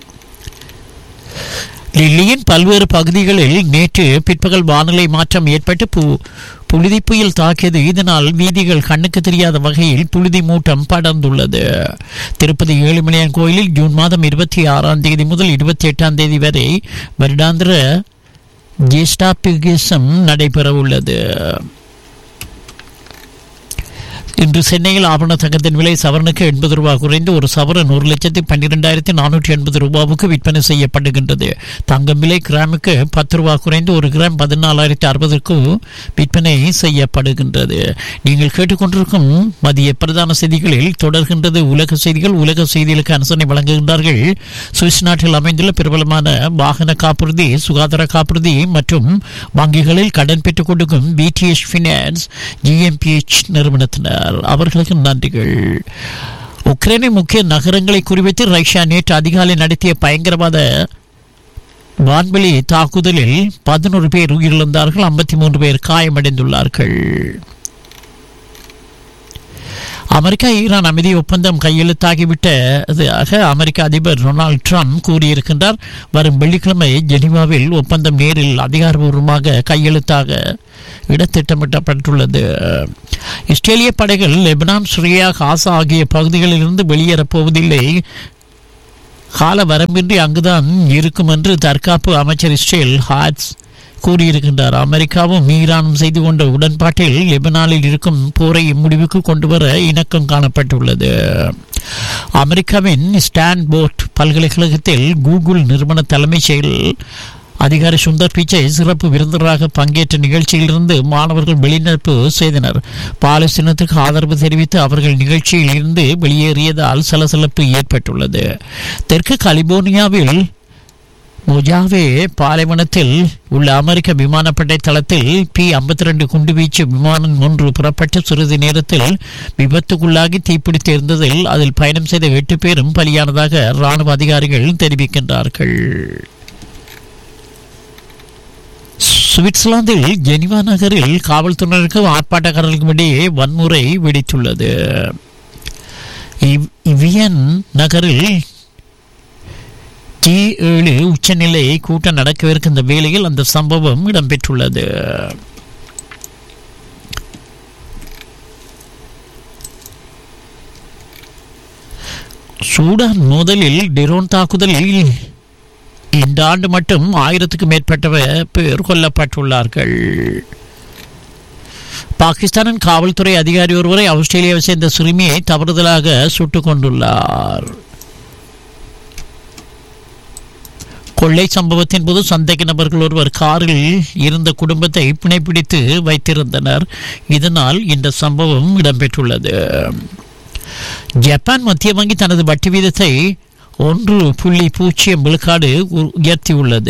டெல்லியின் பல்வேறு பகுதிகளில் நேற்று பிற்பகல் வானிலை மாற்றம் ஏற்பட்டு பு புழுதி புயல் தாக்கியது இதனால் வீதிகள் கண்ணுக்கு தெரியாத வகையில் புழுதி மூட்டம் படர்ந்துள்ளது திருப்பதி ஏழுமலையான் கோயிலில் ஜூன் மாதம் இருபத்தி ஆறாம் தேதி முதல் இருபத்தி எட்டாம் தேதி வரை வருடாந்திர ஜேஷ்டாபிகேசம் நடைபெற உள்ளது இன்று சென்னையில் ஆபரண தங்கத்தின் விலை சவரனுக்கு எண்பது ரூபாய் குறைந்து ஒரு சவரன் ஒரு லட்சத்தி பன்னிரெண்டாயிரத்தி நானூற்றி எண்பது ரூபாவுக்கு விற்பனை செய்யப்படுகின்றது தங்கம் விலை கிராமுக்கு பத்து ரூபாய் குறைந்து ஒரு கிராம் பதினாலாயிரத்தி அறுபதுக்கு விற்பனை செய்யப்படுகின்றது நீங்கள் கேட்டுக்கொண்டிருக்கும் மதிய பிரதான செய்திகளில் தொடர்கின்றது உலக செய்திகள் உலக செய்திகளுக்கு அனுசரணை வழங்குகின்றார்கள் சுவிஸ் நாட்டில் அமைந்துள்ள பிரபலமான வாகன காப்புறுதி சுகாதார காப்புறுதி மற்றும் வங்கிகளில் கடன் பெற்றுக் கொடுக்கும் பிடிஎஸ் ஃபினான்ஸ் ஜிஎம்பிஎச் நிறுவனத்தினர் அவர்களுக்கு நன்றிகள் உக்ரைனின் முக்கிய நகரங்களை குறிவைத்து ரஷ்யா நேற்று அதிகாலை நடத்திய பயங்கரவாத வான்வெளி தாக்குதலில் பதினோரு பேர் உயிரிழந்தார்கள் ஐம்பத்தி மூன்று பேர் காயமடைந்துள்ளார்கள் அமெரிக்கா ஈரான் அமைதி ஒப்பந்தம் கையெழுத்தாகிவிட்டதாக அமெரிக்க அதிபர் டொனால்ட் ட்ரம்ப் கூறியிருக்கின்றார் வரும் வெள்ளிக்கிழமை ஜெனீவாவில் ஒப்பந்தம் நேரில் அதிகாரபூர்வமாக கையெழுத்தாக இட திட்டமிட்டப்பட்டுள்ளது இஸ்ரேலிய படைகள் லெபனான் சிரியா காசா ஆகிய பகுதிகளிலிருந்து வெளியேறப் போவதில்லை கால வரம்பின்றி அங்குதான் இருக்கும் என்று தற்காப்பு அமைச்சர் இஸ்ரேல் ஹாட்ஸ் கூறியிருக்கின்றார் அமெரிக்காவும் ஈரானும் செய்து கொண்ட உடன்பாட்டில் லெபனானில் இருக்கும் போரை முடிவுக்கு கொண்டு வர இணக்கம் காணப்பட்டுள்ளது அமெரிக்காவின் ஸ்டான்போர்ட் பல்கலைக்கழகத்தில் கூகுள் நிறுவன தலைமைச் செயல் அதிகாரி சுந்தர் பிச்சை சிறப்பு விருந்தினராக பங்கேற்ற நிகழ்ச்சியிலிருந்து மாணவர்கள் வெளிநடப்பு செய்தனர் பாலஸ்தீனத்துக்கு ஆதரவு தெரிவித்து அவர்கள் நிகழ்ச்சியில் இருந்து வெளியேறியதால் சலசலப்பு ஏற்பட்டுள்ளது தெற்கு கலிபோர்னியாவில் மொஜாவே பாலைவனத்தில் உள்ள அமெரிக்க விமானப்படை தளத்தில் பி ஐம்பத்தி ரெண்டு குண்டுவீச்சு விமானம் ஒன்று புறப்பட்ட சிறிது நேரத்தில் விபத்துக்குள்ளாகி தீப்பிடித்து இருந்ததில் அதில் பயணம் செய்த எட்டு பேரும் பலியானதாக ராணுவ அதிகாரிகள் தெரிவிக்கின்றார்கள் சுவிட்சர்லாந்தில் ஜெனிவா நகரில் காவல்துறையினருக்கும் ஆர்ப்பாட்டக்காரர்களுக்கும் இடையே வன்முறை வெடித்துள்ளது இவ்- இவியன் நகரில் டி ஏழு உச்சநிலை கூட்டம் நடக்கவிருக்கின்ற வேளையில் அந்த சம்பவம் இடம்பெற்றுள்ளது சூடான் மோதலில் டிரோன் தாக்குதலில் இந்த ஆண்டு மட்டும் ஆயிரத்துக்கும் மேற்பட்ட பேர் கொல்லப்பட்டுள்ளார்கள் பாகிஸ்தானின் காவல்துறை அதிகாரி ஒருவரை ஆஸ்திரேலியாவை சேர்ந்த சிறுமியை தவறுதலாக சுட்டுக் கொண்டுள்ளார் கொள்ளை சம்பவத்தின் போது சந்தேக நபர்கள் ஒருவர் காரில் இருந்த குடும்பத்தை பிணைப்பிடித்து வைத்திருந்தனர் இதனால் இந்த சம்பவம் இடம்பெற்றுள்ளது ஜப்பான் மத்திய வங்கி தனது வட்டி வீதத்தை ஒன்று புள்ளி பூஜ்ஜியம் விழுக்காடு உ- உயர்த்தியுள்ளது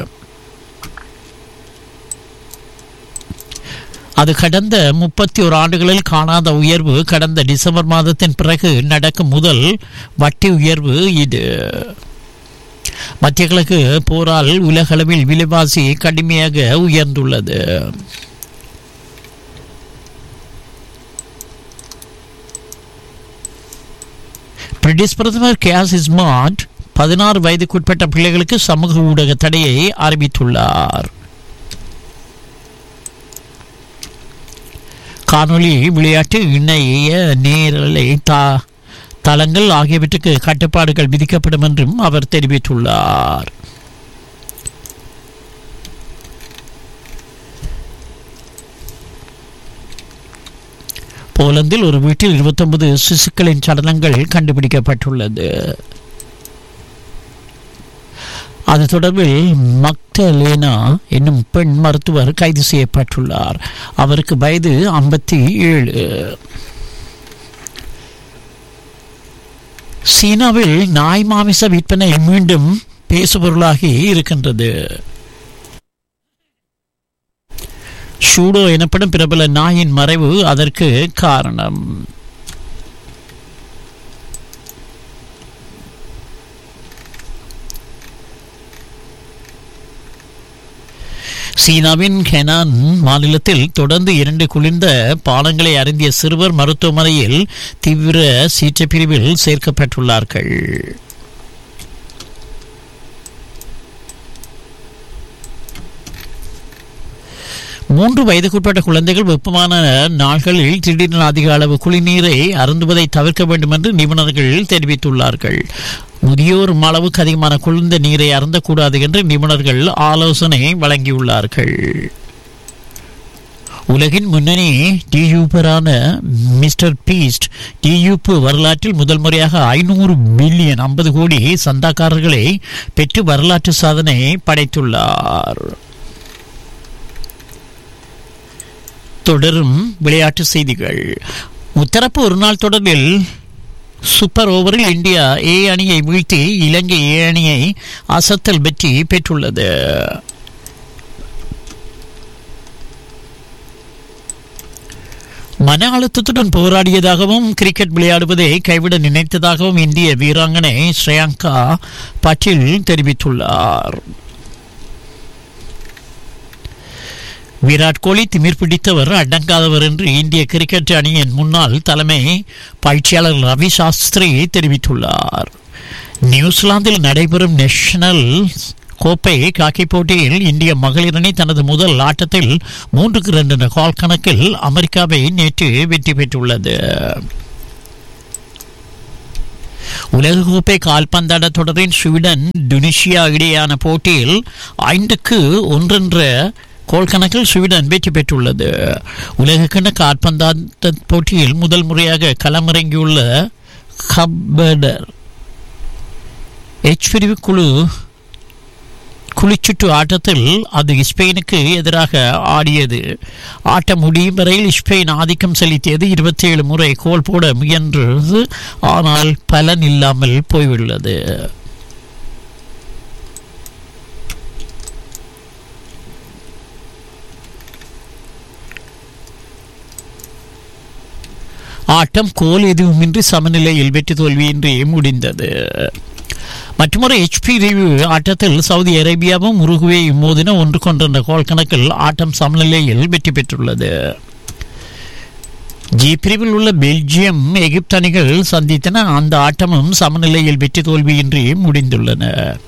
அது கடந்த முப்பத்தி ஒரு ஆண்டுகளில் காணாத உயர்வு கடந்த டிசம்பர் மாதத்தின் பிறகு நடக்கும் முதல் வட்டி உயர்வு இது மத்திய கிழக்கு போரால் உலகளவில் விலைவாசி கடுமையாக உயர்ந்துள்ளது பிரிட்டிஷ் பிரதமர் கேஸ் இஸ்மார்ட் பதினாறு வயதுக்குட்பட்ட பிள்ளைகளுக்கு சமூக ஊடக தடையை அறிவித்துள்ளார் காணொளி விளையாட்டு இணைய நேரலை தா தளங்கள் ஆகியவற்றுக்கு கட்டுப்பாடுகள் விதிக்கப்படும் என்றும் அவர் தெரிவித்துள்ளார் போலந்தில் ஒரு வீட்டில் 29 சிசுக்களின் சடலங்கள் கண்டுபிடிக்கப்பட்டுள்ளது அது தொடர்பில் மக்டலேனா என்னும் பெண் மருத்துவர் கைது செய்யப்பட்டுள்ளார் அவருக்கு வயது ஐம்பத்தி ஏழு சீனாவில் நாய் மாமிச விற்பனை மீண்டும் பேசுபொருளாகி இருக்கின்றது ஷூடோ எனப்படும் பிரபல நாயின் மறைவு அதற்கு காரணம் சீனாவின் ஹெனான் மாநிலத்தில் தொடர்ந்து இரண்டு குளிர்ந்த பானங்களை அருந்திய சிறுவர் மருத்துவமனையில் தீவிர சீற்ற பிரிவில் சேர்க்கப்பட்டுள்ளார்கள் மூன்று வயதுக்குட்பட்ட குழந்தைகள் வெப்பமான நாள்களில் திடீரென அதிக அளவு குளிர்நீரை அருந்துவதை தவிர்க்க வேண்டும் என்று நிபுணர்கள் தெரிவித்துள்ளார்கள் முதியோர் அளவுக்கு அதிகமான குளிர்ந்த நீரை அருந்தக்கூடாது என்று நிபுணர்கள் ஆலோசனை வழங்கியுள்ளார்கள் உலகின் முன்னணி டியூபரான மிஸ்டர் பீஸ்ட் டியூப்பு வரலாற்றில் முதல் முறையாக ஐநூறு பில்லியன் ஐம்பது கோடி சந்தாக்காரர்களை பெற்று வரலாற்று சாதனை படைத்துள்ளார் தொடரும் விளையாட்டு செய்திகள் முத்தரப்பு ஒரு நாள் தொடரில் சூப்பர் ஓவரில் இந்தியா ஏ அணியை வீழ்த்தி இலங்கை ஏ அணியை அசத்தல் வெற்றி பெற்றுள்ளது மன அழுத்தத்துடன் போராடியதாகவும் கிரிக்கெட் விளையாடுவதை கைவிட நினைத்ததாகவும் இந்திய வீராங்கனை ஸ்ரேயங்கா பட்டேல் தெரிவித்துள்ளார் விராட் கோலி திமிர் பிடித்தவர் அடங்காதவர் என்று இந்திய கிரிக்கெட் அணியின் முன்னாள் தலைமை பயிற்சியாளர் ரவி சாஸ்திரி தெரிவித்துள்ளார் நியூசிலாந்தில் நடைபெறும் நேஷனல் கோப்பை காக்கி போட்டியில் இந்திய மகளிர் அணி தனது முதல் ஆட்டத்தில் மூன்றுக்கு இரண்டு என்ற கோல் கணக்கில் அமெரிக்காவை நேற்று வெற்றி பெற்றுள்ளது உலகக்கோப்பை கால்பந்தாட்ட தொடரின் ஸ்வீடன் டுனிஷியா இடையேயான போட்டியில் ஐந்துக்கு ஒன்றென்ற கோல் கணக்கில் ஸ்வீடன் வெற்றி பெற்றுள்ளது உலகக்கிண கால்பந்தாட்ட போட்டியில் முதல் முறையாக களமிறங்கியுள்ள கப்படர் எச் பிரிவு குழு குளிச்சுட்டு ஆட்டத்தில் அது ஸ்பெயினுக்கு எதிராக ஆடியது ஆட்டம் முடியும் வரையில் ஸ்பெயின் ஆதிக்கம் செலுத்தியது இருபத்தி ஏழு முறை கோல் போட முயன்றது ஆனால் பலன் இல்லாமல் போய்விட்டது ஆட்டம் கோல் எதுவுமின்றி சமநிலையில் வெற்றி தோல்வியின்றி முடிந்தது மற்றொரு ஹெச்பி ரிவ்யூ ஆட்டத்தில் சவுதி அரேபியாவும் உருகுவேயும் மோதின ஒன்று கொண்டிருந்த கோல் கணக்கில் ஆட்டம் சமநிலையில் வெற்றி பெற்றுள்ளது ஜி பிரிவில் உள்ள பெல்ஜியம் எகிப்து அணிகள் சந்தித்தன அந்த ஆட்டமும் சமநிலையில் வெற்றி தோல்வியின்றி முடிந்துள்ளன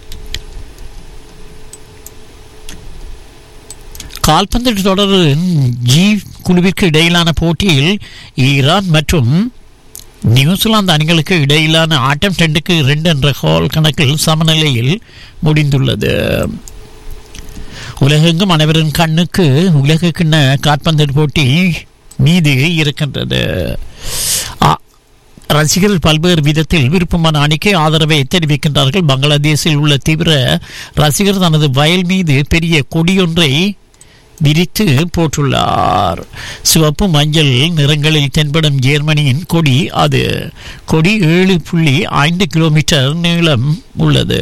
கால்பந்து தொடரின் ஜி குழுவிற்கு இடையிலான போட்டியில் ஈரான் மற்றும் நியூசிலாந்து அணிகளுக்கு இடையிலான ஆட்டம் ரெண்டுக்கு ரெண்டு என்ற கோல் கணக்கில் சமநிலையில் முடிந்துள்ளது உலகெங்கும் அனைவரின் கண்ணுக்கு உலக கிண்ண காற்பந்து போட்டி மீது இருக்கின்றது ஆ- ரசிகர்கள் பல்வேறு விதத்தில் விருப்பமான அணிக்கு ஆதரவை தெரிவிக்கின்றார்கள் பங்களாதேஷில் உள்ள தீவிர ரசிகர் தனது வயல் மீது பெரிய கொடியொன்றை விரித்து போட்டுள்ளார் சிவப்பு மஞ்சள் நிறங்களில் தென்படும் ஜெர்மனியின் கொடி அது கொடி ஏழு புள்ளி ஐந்து கிலோமீட்டர் நீளம் உள்ளது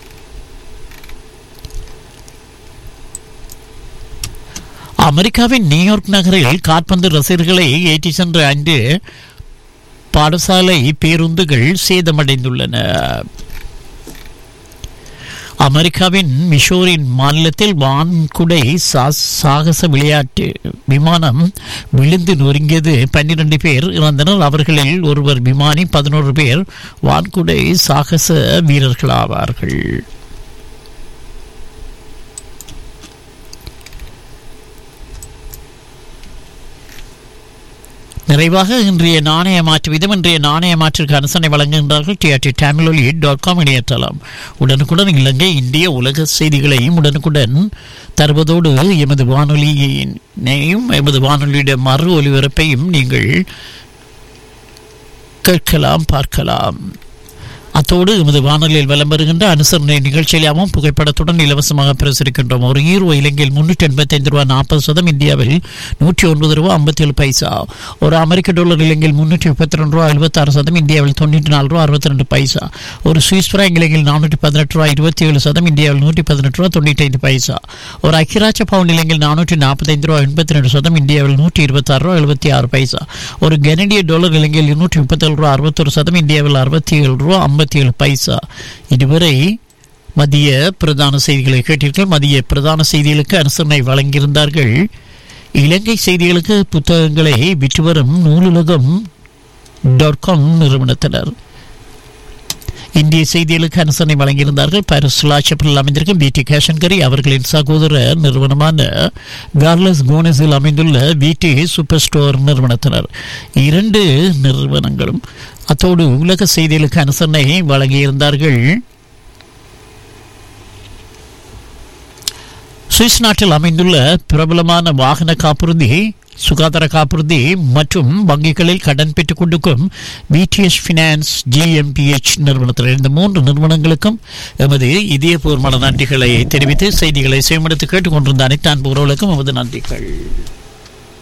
அமெரிக்காவின் நியூயார்க் நகரில் காற்பந்து ரசிகர்களை ஏற்றி சென்ற அன்று பாடசாலை பேருந்துகள் சேதமடைந்துள்ளன அமெரிக்காவின் மிஷோரின் மாநிலத்தில் வான்குடை சா- சாகச விளையாட்டு விமானம் விழுந்து நொறுங்கியது பன்னிரண்டு பேர் இறந்தனர் அவர்களில் ஒருவர் விமானி பதினோரு பேர் வான்குடை சாகச வீரர்களாவார்கள் நிறைவாக இன்றைய நாணய மாற்று விதம் இன்றைய நாணய மாற்றிற்கு அனுசரணை வழங்குகின்றார்கள் டிஆர்டி தமிழொலி டாட் காம் இணையதளம் உடனுக்குடன் இலங்கை இந்திய உலக செய்திகளையும் உடனுக்குடன் தருவதோடு எமது வானொலியினையும் எமது வானொலியுடைய மறு ஒலிபரப்பையும் நீங்கள் கேட்கலாம் பார்க்கலாம் அத்தோடு எமது வானொலியில் வலம் வருகின்ற அனுசரணை நிகழ்ச்சியிலாவும் புகைப்படத்துடன் இலவசமாக பிரசுரிக்கின்றோம் ஒரு ஈரோ இலங்கையில் முன்னூற்றி எண்பத்தைந்து ரூபா நாற்பது சதம் இந்தியாவில் நூற்றி ஒன்பது ரூபா ஐம்பத்தி ஏழு பைசா ஒரு அமெரிக்க டாலர் இலங்கையில் முன்னூற்றி முப்பத்தி ரெண்டு ரூபா எழுபத்தாறு சதம் இந்தியாவில் தொண்ணூற்றி நாலு ரூபா அறுபத்தி ரெண்டு பைசா ஒரு சுவிஸ் பிராங்க் இலங்கையில் நானூற்றி பதினெட்டு ரூபா இருபத்தி ஏழு சதம் இந்தியாவில் நூற்றி பதினெட்டு ரூபா தொண்ணூற்றி ஐந்து பைசா ஒரு அக்கிராச்ச பவுண்ட் இலங்கையில் நானூற்றி நாற்பத்தைந்து ரூபா எண்பத்தி ரெண்டு சதம் இந்தியாவில் நூற்றி இருபத்தாறு ரூபா எழுபத்தி ஆறு பைசா ஒரு கனடிய டாலர் இலங்கையில் இருநூற்றி முப்பத்தேழு ரூபா அறுபத்தொரு சதம் இந்தியாவில் அறுபத்தி ஏழு ரூபா ஐம்பத்தி ஏழு பைசா இதுவரை மதிய பிரதான செய்திகளை கேட்டீர்கள் மதிய பிரதான செய்திகளுக்கு அனுசரணை வழங்கியிருந்தார்கள் இலங்கை செய்திகளுக்கு புத்தகங்களை விற்று வரும் நூலுலகம் டாட் காம் நிறுவனத்தினர் இந்திய செய்திகளுக்கு அனுசரணை வழங்கியிருந்தார்கள் பாரிஸ் லாச்சப்பில் அமைந்திருக்கும் பிடி கேஷன்கரி அவர்களின் சகோதர நிறுவனமான கார்லஸ் கோனஸில் அமைந்துள்ள பிடி சூப்பர் ஸ்டோர் நிறுவனத்தினர் இரண்டு நிறுவனங்களும் அத்தோடு உலக செய்திகளுக்கு அனுசரணை வழங்கியிருந்தார்கள் சுவிஸ் நாட்டில் அமைந்துள்ள பிரபலமான வாகன காப்புறுதி சுகாதார காப்புறுதி மற்றும் வங்கிகளில் கடன் பெற்றுக் கொண்டிருக்கும் பிடிஎஸ் ஃபினான்ஸ் ஜிஎம்பிஎச் நிறுவனத்தில் இந்த மூன்று நிறுவனங்களுக்கும் எமது இதயபூர்வமான நன்றிகளை தெரிவித்து செய்திகளை செய்யமெடுத்து கேட்டுக்கொண்டிருந்த அனைத்து அன்புறவுகளுக்கும் எமது நன்றிகள்